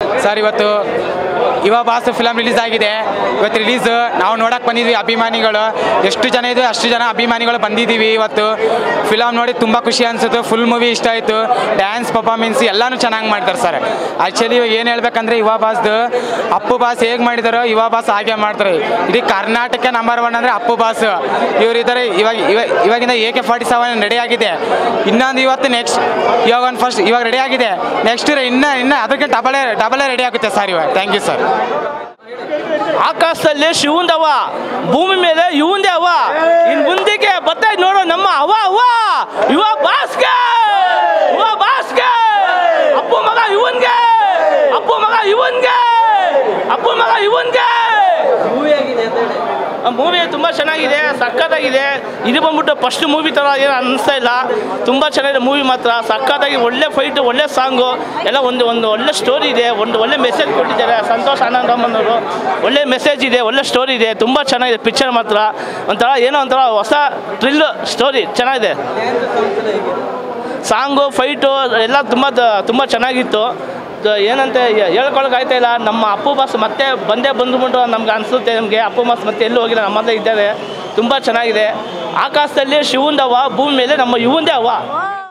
sir ಇವತ್ತು ಯುವ boss film release ಆಗಿದೆ ಇವತ್ತು ರಿಲೀಸ್ ನಾವು ನೋಡಕ್ಕೆ ಬಂದಿದ್ವಿ ಅಭಿಮಾನಿಗಳು ಎಷ್ಟು ಜನ ಇದ್ವಿ ಅಷ್ಟು ಜನ ಅಭಿಮಾನಿಗಳು ಬಂದಿದ್ದೀವಿ ಇವತ್ತು ಫಿಲಮ್ ನೋಡಿ ತುಂಬ ಖುಷಿ ಅನಿಸುತ್ತೆ ಫುಲ್ ಮೂವಿ ಇಷ್ಟ ಆಯಿತು ಡ್ಯಾನ್ಸ್ ಪರ್ಫಾರ್ಮೆನ್ಸ್ ಎಲ್ಲನೂ ಚೆನ್ನಾಗಿ ಮಾಡ್ತಾರೆ ಸರ್ ಆ್ಯಕ್ಚುಲಿ ಇವಾಗ ಏನು ಹೇಳ್ಬೇಕಂದ್ರೆ ಯುವ ಬಾಸ್ದು ಅಪ್ಪು ಬಾಸ್ ಹೇಗೆ ಮಾಡಿದಾರೋ ಯುವ ಬಾಸ್ ಹಾಗೆ ಮಾಡ್ತಾರೆ ಇಡೀ ಕರ್ನಾಟಕ ನಂಬರ್ ಒನ್ ಅಂದರೆ ಅಪ್ಪು ಬಾಸ್ ಇವ್ರು ಇದ್ದಾರೆ ಇವಾಗ ಇವ- ಇವಾಗಿಂದ A K forty seven ready ಆಗಿದೆ ಇನ್ನೊಂದು ಇವತ್ತು ನೆಕ್ಸ್ಟ್ ಇವಾಗ ಒಂದು ಫಸ್ಟ್ ಇವಾಗ ರೆಡಿ ಆಗಿದೆ ನೆಕ್ಸ್ಟ್ ಇನ್ನು ಇನ್ನು ಅದಕ್ಕೆ ಡಬಲೇ ಡಬಲೇ ರೆಡಿ ಆಗುತ್ತೆ ಸರ್ ಇವಾಗ ಥ್ಯಾಂಕ್ ಯು ಸರ್ ಆಕಾಶದಲ್ಲಿ ಶಿವಂದವ ಭೂಮಿ ಮೇಲೆ ಇವಂದೇ ಅವ ಇನ್ ಮುಂದಕ್ಕೆ ಬರ್ತಾ ಇದ್ ನೋಡು ನಮ್ಮ ಅವ ಅವ ಯುವ ಬಾಸ್ಗೆ ಯುವ ಬಾಸ್ಗೆ ಅಪ್ಪು ಮಗ ಇವನ್ಗೆ ಅಪ್ಪು ಮಗ ಇವನ್ಗೆ ಅಪ್ಪು ಮಗ ಇವನ್ಗೆ ಮೂವಿ ತುಂಬ ಚೆನ್ನಾಗಿದೆ ಸಖತ್ತಾಗಿದೆ ಇದು ಬಂದ್ಬಿಟ್ಟು ಫಸ್ಟ್ ಮೂವಿ ಥರ ಏನು ಅನಿಸ್ತಾ ಇಲ್ಲ ತುಂಬ ಚೆನ್ನಾಗಿದೆ ಮೂವಿ ಮಾತ್ರ ಸಖತ್ತಾಗಿ ಒಳ್ಳೆ ಫೈಟು ಒಳ್ಳೆ ಸಾಂಗು ಎಲ್ಲ ಒಂದು ಒಂದು ಒಳ್ಳೆ ಸ್ಟೋರಿ ಇದೆ ಒಂದು ಒಳ್ಳೆ ಮೆಸೇಜ್ ಕೊಟ್ಟಿದ್ದಾರೆ ಸಂತೋಷ್ ಆನಂದ್ ರಾಮನ್ ಅವರು ಒಳ್ಳೆ ಮೆಸೇಜ್ ಇದೆ ಒಳ್ಳೆ ಸ್ಟೋರಿ ಇದೆ ತುಂಬ ಚೆನ್ನಾಗಿದೆ ಪಿಕ್ಚರ್ ಮಾತ್ರ ಒಂಥರ ಏನೋ ಒಂಥರ ಹೊಸ ಥ್ರಿಲ್ ಸ್ಟೋರಿ ಚೆನ್ನಾಗಿದೆ ಸಾಂಗು ಫೈಟು ಎಲ್ಲ ತುಂಬ ತುಂಬ ಚೆನ್ನಾಗಿತ್ತು ದ- ಏನಂತ ಹೇ- ಹೇಳ್ಕೊಳಕ್ ಆಯ್ತಾ ಇಲ್ಲ ನಮ್ಮ ಅಪ್ಪು ಬಾಸ್ ಮತ್ತೆ ಬಂದೇ ಬಂದ್ಬಿಟ್ಟು ನಮ್ಗೆ ಅನಿಸುತ್ತೆ ನಮಗೆ ಅಪ್ಪು ಬಾಸ್ ಮತ್ತೆ ಎಲ್ಲೂ ಹೋಗಿಲ್ಲ ನಮ್ಮಲ್ಲೇ ಇದ್ದಾರೆ ತುಂಬ ಚೆನ್ನಾಗಿದೆ ಆಕಾಶದಲ್ಲಿ ಶಿವಂದವ ಭೂಮಿ ಮೇಲೆ ನಮ್ಮ ಇವಂದೇ ಅವ